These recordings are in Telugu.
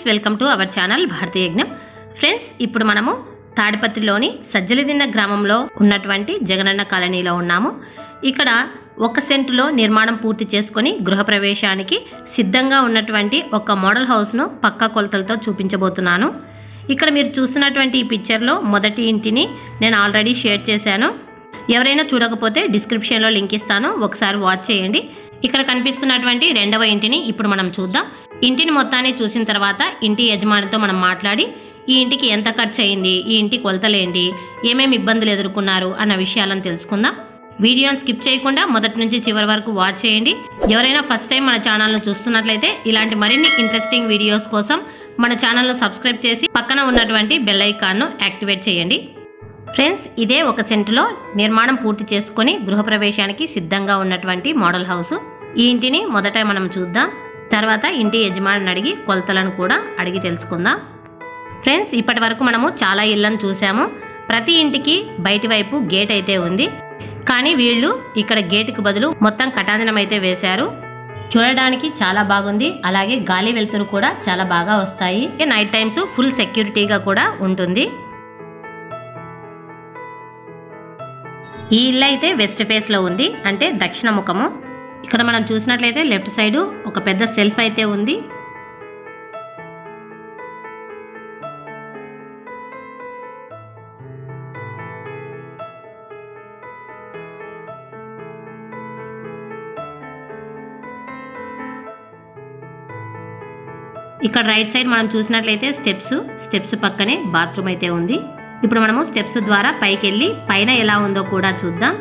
Friends welcome to our channel Bharatiya Yagnam friends ఇప్పుడు మనము తాడిపత్రిలోని సజ్జలిదిన్న గ్రామంలో ఉన్నటువంటి జగనన్న కాలనీలో ఉన్నాము ఇక్కడ ఒక సెంటులో నిర్మాణం పూర్తి చేసుకొని గృహప్రవేశానికి సిద్ధంగా ఉన్నటువంటి ఒక మోడల్ హౌస్ను పక్కా కొలతలతో చూపించబోతున్నాను ఇక్కడ మీరు చూస్తున్నటువంటి ఈ పిక్చర్లో మొదటి ఇంటిని నేను ఆల్రెడీ షేర్ చేశాను ఎవరైనా చూడకపోతే డిస్క్రిప్షన్లో లింక్ ఇస్తాను ఒకసారి వాచ్ చేయండి ఇక్కడ కనిపిస్తున్నటువంటి రెండవ ఇంటిని ఇప్పుడు మనం చూద్దాం ఇంటిని మొత్తాన్ని చూసిన తర్వాత ఇంటి యజమానితో మనం మాట్లాడి ఈ ఇంటికి ఎంత ఖర్చు అయింది ఈ ఇంటి కొలతలేంటి ఏమేమి ఇబ్బందులు ఎదుర్కొన్నారు అన్న విషయాలను తెలుసుకుందాం వీడియోని స్కిప్ చేయకుండా మొదటి నుంచి చివరి వరకు వాచ్ చేయండి ఎవరైనా ఫస్ట్ టైం మన ఛానల్ను చూస్తున్నట్లయితే ఇలాంటి మరిన్ని ఇంట్రెస్టింగ్ వీడియోస్ కోసం మన ఛానల్ను సబ్స్క్రైబ్ చేసి పక్కన ఉన్నటువంటి బెల్ ఐకాన్ను యాక్టివేట్ చేయండి ఫ్రెండ్స్ ఇదే ఒక సెంటులో నిర్మాణం పూర్తి చేసుకొని గృహప్రవేశానికి సిద్ధంగా ఉన్నటువంటి మోడల్ హౌస్ ఈ ఇంటిని మొదట మనం చూద్దాం తర్వాత ఇంటి యజమానిని అడిగి కొలతలను కూడా అడిగి తెలుసుకుందాం ఫ్రెండ్స్ ఇప్పటి వరకు మనము చాలా ఇళ్లను చూసాము ప్రతి ఇంటికి బయటి వైపు గేట్ అయితే ఉంది కానీ వీళ్ళు ఇక్కడ గేటుకు బదులు మొత్తం కటాంజనం అయితే వేశారు చూడడానికి చాలా బాగుంది అలాగే గాలి వెలుతురు కూడా చాలా బాగా వస్తాయి నైట్ టైమ్స్ ఫుల్ సెక్యూరిటీగా కూడా ఉంటుంది ఈ ఇల్లు అయితే వెస్ట్ ఫేస్ లో ఉంది అంటే దక్షిణ ముఖము ఇక్కడ మనం చూసినట్లయితే లెఫ్ట్ సైడ్ ఒక పెద్ద సెల్ఫ్ అయితే ఉంది ఇక్కడ రైట్ సైడ్ మనం చూసినట్లయితే స్టెప్స్ స్టెప్స్ పక్కనే బాత్రూమ్ అయితే ఉంది ఇప్పుడు మనము స్టెప్స్ ద్వారా పైకి వెళ్ళి పైన ఎలా ఉందో కూడా చూద్దాం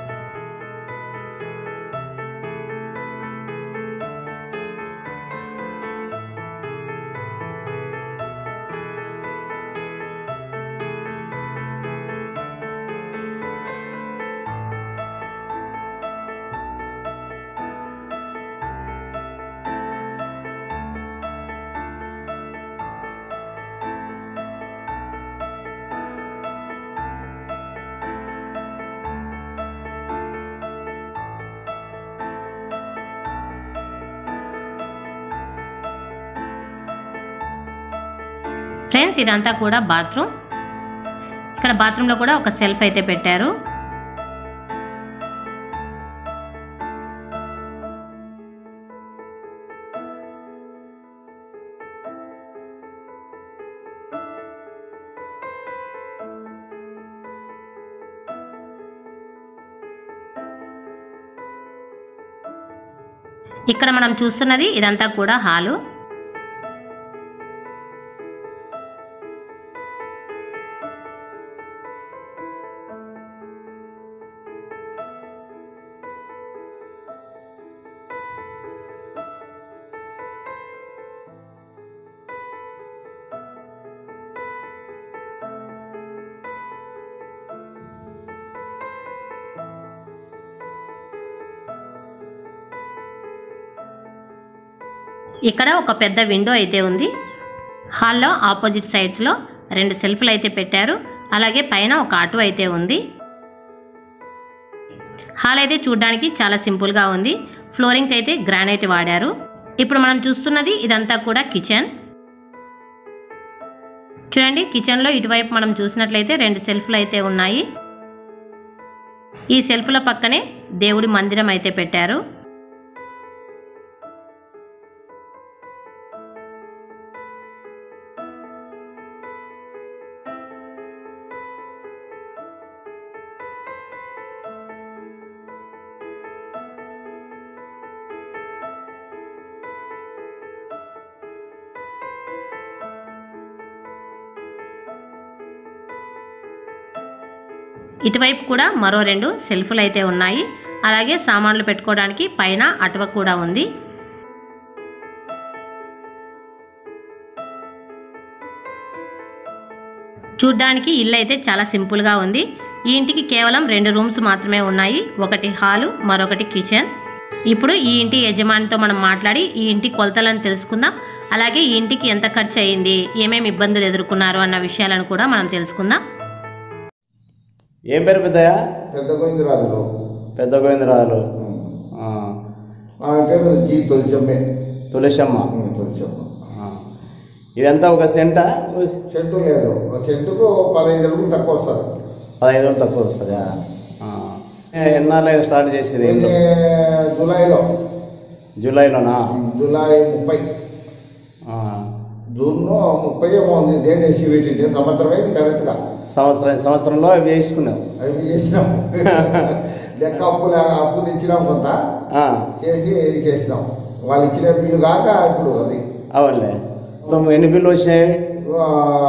ఫ్రెండ్స్ ఇదంతా కూడా బాత్రూమ్ ఇక్కడ బాత్రూంలో కూడా ఒక సెల్ఫ్ అయితే పెట్టారు ఇక్కడ మనం చూస్తున్నది ఇదంతా కూడా హాలు ఇక్కడ ఒక పెద్ద విండో అయితే ఉంది హాల్లో ఆపోజిట్ సైడ్స్లో రెండు సెల్ఫ్లు అయితే పెట్టారు అలాగే పైన ఒక ఆటో అయితే ఉంది హాల్ అయితే చూడడానికి చాలా సింపుల్గా ఉంది ఫ్లోరింగ్ అయితే గ్రానైట్ వాడారు ఇప్పుడు మనం చూస్తున్నది ఇదంతా కూడా కిచెన్ చూడండి కిచెన్లో ఇటువైపు మనం చూసినట్లయితే రెండు సెల్ఫ్లు అయితే ఉన్నాయి ఈ సెల్ఫ్ల పక్కనే దేవుడి మందిరం అయితే పెట్టారు ఇటువైపు కూడా మరో రెండు సెల్ఫ్లు అయితే ఉన్నాయి అలాగే సామాన్లు పెట్టుకోవడానికి పైన అటువ కూడా ఉంది చూడ్డానికి ఇల్లు అయితే చాలా సింపుల్గా ఉంది ఈ ఇంటికి కేవలం రెండు రూమ్స్ మాత్రమే ఉన్నాయి ఒకటి హాలు మరొకటి కిచెన్ ఇప్పుడు ఈ ఇంటి యజమానితో మనం మాట్లాడి ఈ ఇంటి కొలతలను తెలుసుకుందాం అలాగే ఈ ఇంటికి ఎంత ఖర్చు అయింది ఏమేమి ఇబ్బందులు ఎదుర్కొన్నారు అన్న విషయాలను కూడా మనం తెలుసుకుందాం ఏం పేరు పెద్దయ్య పెద్ద గోవిందరాజులు పెద్ద గోవిందరాజులు ఆ, ఆమె పేరు జీ తొలిచమ్మే తులసమ్మ ఉమ్, తొలిచమ్మ ఆ. ఇదంతా ఒక సెంటా సెంటు లేదు ఒక సెంటుకు పదహైదు అడుగులు తక్కువ వస్తుంది పదహైదు వేలు తక్కువ వస్తుందా ఆ. ఎన్నాళ్ళు స్టార్ట్ చేసేది దీన్ని జూలైలో జూలైలోనా జూలై ముప్పై ఆ. జూన్ ముప్పై ఏమో ఉంది డేట్ వేసి పెట్టింది సంవత్సరం అయింది కరెక్ట్గా సంవత్సరం సంవత్సరంలో అవి వేసుకున్నావు అవి చేసినాం లెక్క అప్పులు అప్పు తెచ్చినాం కొంత ఆ. చేసి ఇది చేసినాం వాళ్ళు ఇచ్చిన బిల్లు కాక ఇప్పుడు అది అవునులే మొత్తం ఎన్ని బిల్లు వచ్చినాయి ఆ,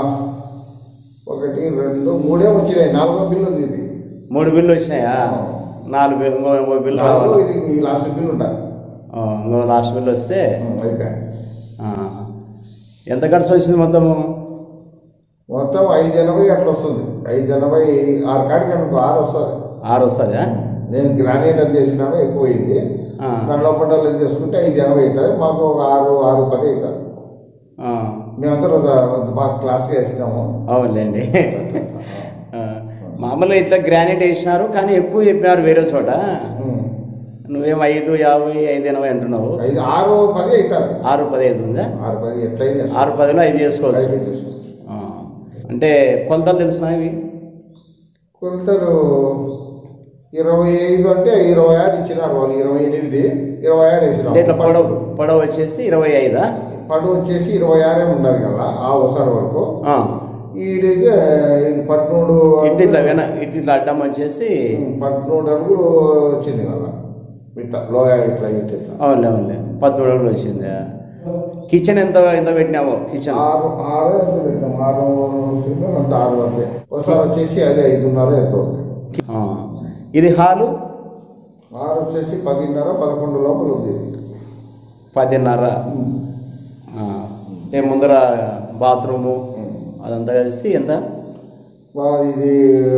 ఒకటి రెండు మూడే వచ్చినాయి నాలుగో బిల్లు ఉంది ఇది మూడు బిల్లు వచ్చినాయా నాలుగు బిల్లు ఇంకో ఇంకో బిల్లు నాలుగు రావాలి ఇది ఈ లాస్ట్ బిల్లు ఉండాలి ఆ, ఇంకో లాస్ట్ బిల్లు వస్తే అయిపోయా ఆ. ఎంత ఖర్చు వచ్చింది మొత్తము మొత్తం ఐదు ఎనభై అట్లా వస్తుంది ఐదు ఎనభై ఆరు కాడికి అనుకో ఆరు వస్తుంది ఆరు వస్తుందా నేను గ్రానైట్ అని చేసినాను ఎక్కువ అయింది ఆ. దానిలో పంటలు అని చేసుకుంటే ఐదు ఎనభై అవుతుంది మాకు ఒక ఆరు ఆరు పది అవుతుంది ఆ. మేమంతా రోజు బాగా క్లాస్గా వేసినాము అవునులేండి ఆ. మామూలుగా ఇట్లా గ్రానైట్ వేసినారు కానీ ఎక్కువ చెప్పినారు వేరే చోట ఉమ్. నువ్వేం ఐదు యాభై ఐదు ఎనభై అంటున్నావు ఐదు ఆరు పది అవుతుంది ఆరు పది ఐదు ఉందా ఆరు పది ఎట్లయినా చేస్తాం. ఆరు పదిలో ఐదు చేసుకోవచ్చు ఐదు చేసుకోవచ్చు ఆ. అంటే కొలతలు తెలిసిన ఇవి కొలతలు ఇరవై ఐదు అంటే ఇరవై ఆరు ఇచ్చినారు వాళ్ళు ఇరవై ఎనిమిది ఇరవై ఆరు అంటే ఇట్లా వేసినారు పొడవు పొడవు వచ్చేసి ఇరవై ఐదా పడు వచ్చేసి ఇరవై ఆరే ఉండాలి కదా ఆ ఒకసారి వరకు ఆ. ఈడికి ఇది పద్మూడు ఇట్లా ఇట్లా వెన ఇట్లా ఇట్లా అడ్డం వచ్చేసి ఉమ్, పద్మూడు అడుగులు వచ్చింది కదా ఇట్లా లోయ ఇట్లా ఇట్లా ఇట్లా అవునులే అవునులే పద్మూడు అడుగులు వచ్చింది కిచెన్ ఎంత ఎంత పెట్టినావో కిచెన్ ఆరు ఆరు ఎంత పెట్టాం ఆరు సింగల్ అంత ఆరు వరకే ఒకసారి వచ్చేసి అది ఐదున్నర ఎంత ఉంది ఆ. ఇది హాలు ఆరు వచ్చేసి పదిన్నర పదకొండు లోపల ఉంది ఇది. పదిన్నర ఆ. ఏ ముందర బాత్రూము అదంతా కలిసి ఎంత బా- ఇది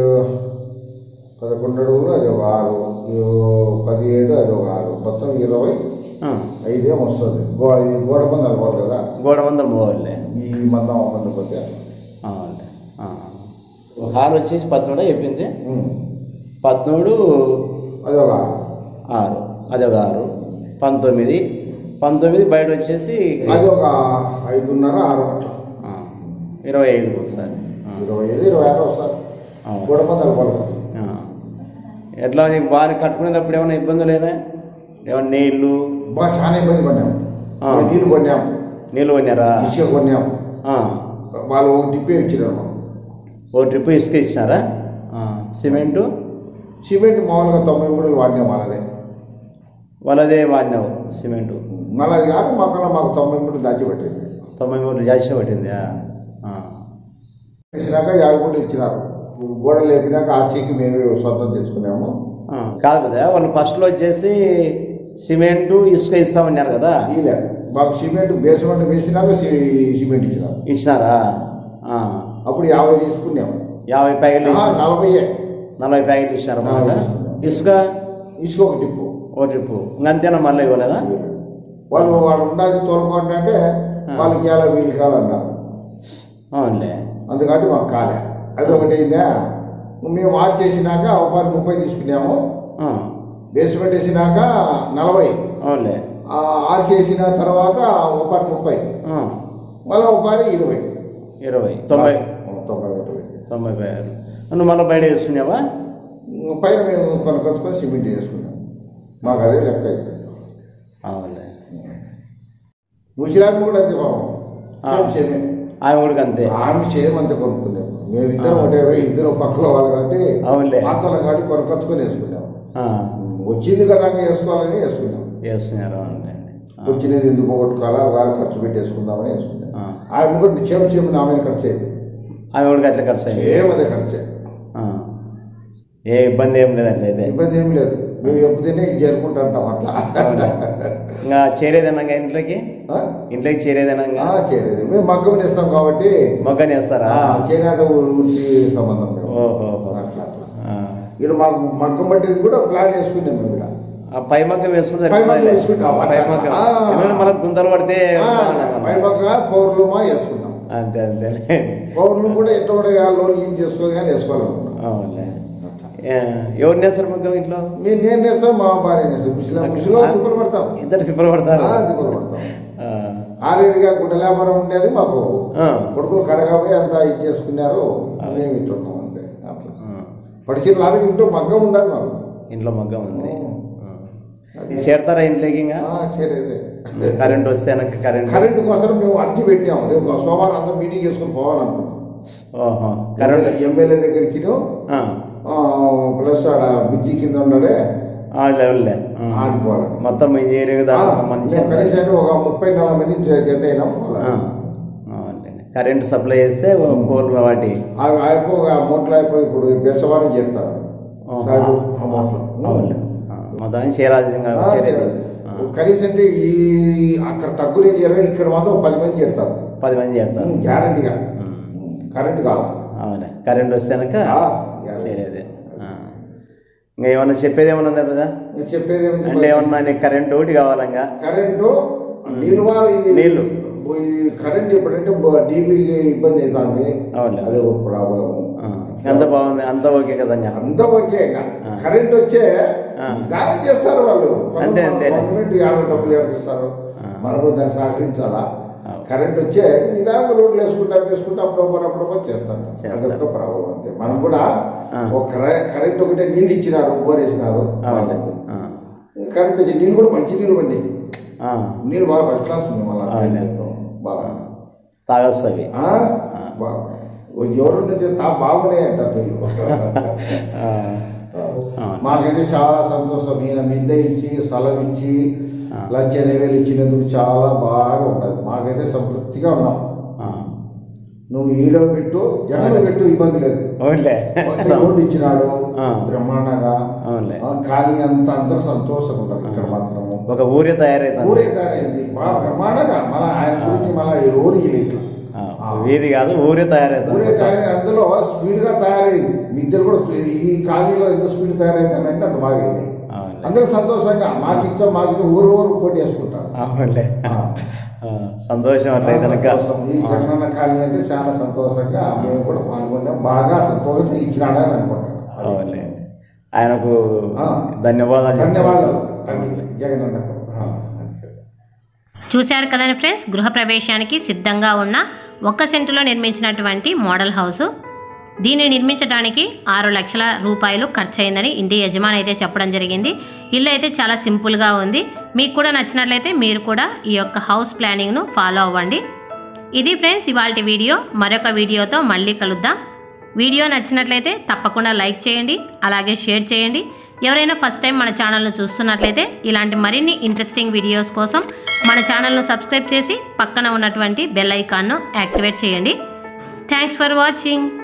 పదకొండు అడుగులు అది ఒక ఆరు ఇది పదిహేడు అది ఒక ఆరు మొత్తం ఇరవై ఆ. ఐదేం వస్తుంది గో ఇది గోడ మంది అనుకోవాలి కదా గోడ మందం పోవాలే ఈ మందం ఆ మందం పోతే అవునులే ఆ. హాల్ వచ్చేసి పద్మూడు చెప్పింది ఉమ్. పద్మూడు అది ఒక ఆరు ఆరు అది ఒక ఆరు పంతొమ్మిది పంతొమ్మిది బయట వచ్చేసి అది ఒక ఐదున్నర ఆరు అట్లా ఆ, ఇరవై ఐదు వస్తుంది ఆ, ఇరవై ఐదు ఇరవై ఆరు వస్తుంది అవును. గోడ మంది అనుకోవాలి కదా ఆ. ఎట్లా నీకు బాగా కట్టుకునేటప్పుడు ఏమైనా ఇబ్బంది లేదా ఏమైనా నీళ్ళు బాగా చాలా ఇబ్బంది పడినాం ఆ. నీళ్ళు కొన్నాం నీళ్ళు కొన్నారా ఇసుక కొన్నాం ఆ. వాళ్ళు ఒక టిప్పే ఇచ్చినారు మాకు ఓ ట్రిప్ ఇసుక ఇచ్చినారా ఆ. సిమెంటు సిమెంట్ మామూలుగా తొంభై మూడు వాడినాం వాళ్ళదే వాళ్ళదే వాడినావు సిమెంటు మళ్ళీ అది కాక మాకన్నా మాకు తొంభై మూడు దాచిపెట్టేది తొంభై మూడు జాయిష పట్టింది ఆ. ఆ. ఇచ్చినాక యాభై మూడు ఇచ్చినారు గోడ లేపినాక ఆర్సీకి మేమే సొంతం తెచ్చుకున్నాము ఆ. కాదు కదా వాళ్ళు ఫస్ట్లో వచ్చేసి సిమెంటు ఇసుక ఇస్తామన్నారు కదా ఈలే మాకు సిమెంట్ బేస్మెంట్ వేసినాక సి- సిమెంట్ ఇచ్చినారు ఇచ్చినారా ఆ. అప్పుడు యాభై తీసుకున్నాము యాభై ప్యాకెట్లు ఆ, నలభైయే నలభై ప్యాకెట్లు ఇచ్చినారు మాట నలభై ఇచ్చినారు. ఇసుక ఇసుక ఒక టిప్పు ఓ ట్రిప్పు ఇంకంతేనా మళ్ళీ ఇవ్వలేదా వాళ్ళు వాడు ఉండాలి తోలుకోండి అంటే వాళ్ళకి ఎలా వీలు కాలన్నారు అవునులే అందుకని మాకు కాలే అది ఒకటి అయిందా మేము ఆరు చేసినాక ఒక పది ముప్పై తీసుకున్నాము ఆ. బేస్మెంట్ వేసినాక నలభై అవునులే ఆ ఆరు చేసిన తర్వాత ఒక పది ముప్పై ఆ. మళ్ళీ ఒక పది ఇరవై ఇరవై తొంభై తొంభై ఒకటి తొంభై ప్యాకెట్లు నువ్వు మళ్ళీ బయట వేసుకున్నావా పైన మేము కొనుక్కొచ్చుకొని సిమెంట్ చేసుకున్నాం మాకు అదే లెక్క అయిపోయింది అవునులే ముసిరామి కూడా అంతే పాపం సేమ్ సేమే ఆమె కూడా అంతే ఆమె సేమ్ అంతే కొనుక్కున్నాం మేమిద్దరం ఒకటే పోయి ఇద్దరు పక్కల వాళ్ళు కాబట్టి అవునులే పాతలం కాబట్టి కొనుక్కొచ్చుకొని వేసుకున్నాం ఆ. వచ్చింది కదా వేసుకోవాలని వేసుకున్నాం వేసుకున్నారు అవునులే ఆ. వచ్చినది ఎందుకు పోగొట్టుకోవాలా వాళ్ళు ఖర్చు పెట్టి వేసుకుందామని వేసుకున్నాం ఆ. ఆమె కూడా చేమ చేమ ఆమె ఖర్చు అయింది ఆమె కూడా అట్లా ఖర్చు అయింది సేమ్ అదే ఖర్చే ఆ. ఏ ఇబ్బంది ఏం లేదు అట్లయితే ఇబ్బంది ఏం లేదు మేము ఎప్పుడైనా ఇది చేరుకుంటుంటాం అట్లా అవునా? ఇంకా చేరేదనంగా ఇంట్లోకి ఆ? ఇంట్లోకి చేరేదనంగా ఆ, చేరేది మేము మగ్గం వేస్తాం కాబట్టి మొగ్గని వేస్తారా ఆ, చేనేత వృత్తి సంబంధం మేము ఓహో అట్లా అట్లా ఆ. ఇక్కడ మాకు మగ్గం పట్టేది కూడా ప్లాన్ వేసుకున్నాం మేము ఇక్కడ ఆ పై మగ్గం వేసుకుంటే పై మగ్గం సరిపోతుందిలే. వేసుకుంటాం. పై మగ్గం ఆ. ఏమైనా మనకు గుంతలు పడితే ఆ, పై మగ్గ పౌర్ణమా వేసుకున్నాం అంతే అంతే పౌర్ణం కూడా ఎట్లా కూడా లోన్ ఏం చేసుకోవాలి కానీ వేసుకోవాలనుకున్నాం అవునులే ఏ, ఎవరిని వేస్తారు మగ్గం ఇంట్లో నేను నేను నేస్తాం మా భార్య నేస్తాం ముసలి ముసలిలో తిప్పలు పడతాం ఇద్దరు సిప్పలు పడతారు ఆ, తిప్పలు పడతాం ఆ. ఆరేడుగా గుడ్డ వ్యాపారం ఉండేది మాకు ఆ. కొడుకులు కడగపోయి అంతా ఇది చేసుకున్నారు మేము ఇట్టున్నాం అంతే అట్లా ఆ. పడిచిన లారీ ఇంటూ మగ్గం ఉండదు మాకు ఇంట్లో మగ్గం ఉంది అది. ఆ. చేరతారా ఇంట్లోకి ఇంకా ఆ, సరేదే కరెంట్ వస్తే వెనక కరెంట్ కరెంటు కోసం మేము అర్జీ పెట్టాము రేపు సోమవారం అంతా మీటింగ్ చేసుకుని పోవాలనుకున్నాం ఓహో కరెంట్ ఎమ్మెల్యే దగ్గరికి ఆ. ప్లస్ ఆడ బ్రిడ్జి కింద ఉన్నాడే ఆ లెవెల్లే ఆ. ఆడిపోవాలి మొత్తం ఈ ఏరియా దానికి సంబంధించి మేము కనీసం ఒక ముప్పై నలభై మంది జ- జత అయినాం ఆ. అవునులేండి. కరెంటు సప్లై చేస్తే ఓ పోల్ వాటి అయిపోయి మూట్లో అయిపోయి ఇప్పుడు బెస్తవారం చేస్తారు ఓహో. సాగు ఆ మూట్లో అవునులే. ఆ. మొత్తానికి చేరాల్సిందిగా ఆ, చేరేది చేయాలి. ఆ. కనీసం అంటే ఈ అక్కడ తగ్గులే చేయాలి ఇక్కడ మాత్రం పది మంది చేస్తారు పది మంది చేస్తారు గ్యారంటీగా ఉమ్. కరెంట్ కావాలి అవునే కరెంట్ వస్తే వెనక ఆ, గ్యారంటీ. చేరేది ఆ. ఇంకా ఏమన్నా చెప్పేది ఏమన్నా ఉందా కదా నేను చెప్పేది ఏమిటి? అంటే ఏమన్నా నీకు కరెంట్ ఒకటి కావాలంగా కరెంటు నిల్వ ఇది నీళ్లు. ఈ కరెంట్ ఎప్పుడంటే డీపీకి ఇబ్బంది అవుతుంది అవునులే. అదే ఒక ప్రాబ్లం ఆ. అంత బాగుంది అంత ఓకే కదా ఇంకా. అంతా ఓకే ఇంకా. ఆ. కరెంట్ వచ్చే ఆ. దాన్ని చేస్తారు వాళ్ళు అంతే, అంతే. గవర్నమెంట్ యాభై డబ్బులు ఏడిస్తారు ఆ. మనం కూడా దాన్ని సహకరించాలా ఆ. కరెంట్ వచ్చే నిదానంగా రోడ్లు వేసుకుంటా వేసుకుంటా అప్పుడప్పుడు అప్పుడప్పుడు చేస్తాను చేస్తారు. అదొక ప్రాబ్లం అంతే మనం కూడా ఆ. ఒక కరె- కరెంట్ ఒకటే నీళ్ళు ఇచ్చినారు బోర్ వేసినారు అవునులే. వాళ్ళకి. ఆ. కరెంట్ వచ్చి నీళ్ళు కూడా మంచి నీళ్ళు పండి ఆ. నీళ్ళు బాగా ఫస్ట్ క్లాస్ ఉంది మళ్ళీ అవునులే. బాగా తాగొచ్చు అవి ఆ? బాగా ఎవరు తా బాగున్నాయి అంటారు నీళ్ళు ఆ. అవును. మాకైతే చాలా సంతోషం నేను మిద్దె ఇచ్చి స్థలం ఇచ్చి ఆ. లక్ష వేలు ఇచ్చినందుకు చాలా బాగా ఉన్నది మాకైతే సంతృప్తిగా ఉన్నాం ఆ. నువ్వు ఈడో పెట్టు జగన్ పెట్టు ఇబ్బంది లేదు అవునులే ఒక రోడ్డు ఇచ్చినాడు ఆ. బ్రహ్మాండంగా అవునులే ఆ, ఖాళీ అంత అందరూ సంతోషంగా ఉన్నారు ఇక్కడ మాత్రము ఒక ఊరే తయారైతుంది ఊరే తయారైంది బాగా బ్రహ్మాండంగా మళ్ళీ ఆయన గురించి మళ్ళీ ఊరు ఇట్లా ఆ. వీధి కాదు ఊరే తయారైతుంది ఊరే తయారైంది అందులో స్పీడ్ గా తయారైంది మిద్దెలు కూడా ఈ ఖాళీలో ఎంత స్పీడ్ తయారైందంటే అంత బాగా అయింది అవునులే అందరూ సంతోషంగా మాకు ఇచ్చా మాకు ఇచ్చా ఊరు ఊరు పోటీ వేసుకుంటారు అవునులే ఆ. ఆ. సంతోషం అట్లయితే కనుక సంతోషం. ఈ జగనన్న కాలనీ అంటే చాలా సంతోషంగా మేము కూడా పాల్గొన్నాం బాగా సంతోషంగా ఇచ్చినాడని అనుకుంటాను అది. అవునులే ఆయనకు ఆ. ధన్యవాదాలు ధన్యవాదాలు చెప్పాలి. అది జగనన్నకు ఆ, అది. చూశారు కదండి ఫ్రెండ్స్ గృహప్రవేశానికి సిద్ధంగా ఉన్న ఒక్క సెంటులో నిర్మించినటువంటి మోడల్ హౌస్ దీన్ని నిర్మించడానికి ఆరు లక్షల రూపాయలు ఖర్చు అయిందని ఇంటి యజమాని అయితే చెప్పడం జరిగింది ఇల్లు అయితే చాలా సింపుల్గా ఉంది మీకు కూడా నచ్చినట్లయితే మీరు కూడా ఈ యొక్క హౌస్ ప్లానింగ్ను ఫాలో అవ్వండి ఇది ఫ్రెండ్స్ ఇవాళ వీడియో మరొక వీడియోతో మళ్ళీ కలుద్దాం వీడియో నచ్చినట్లయితే తప్పకుండా లైక్ చేయండి అలాగే షేర్ చేయండి ఎవరైనా ఫస్ట్ టైం మన ఛానల్ను చూస్తున్నట్లయితే ఇలాంటి మరిన్ని ఇంట్రెస్టింగ్ వీడియోస్ కోసం మన ఛానల్ను సబ్స్క్రైబ్ చేసి పక్కన ఉన్నటువంటి బెల్ ఐకాన్ను యాక్టివేట్ చేయండి థ్యాంక్స్ ఫర్ వాచింగ్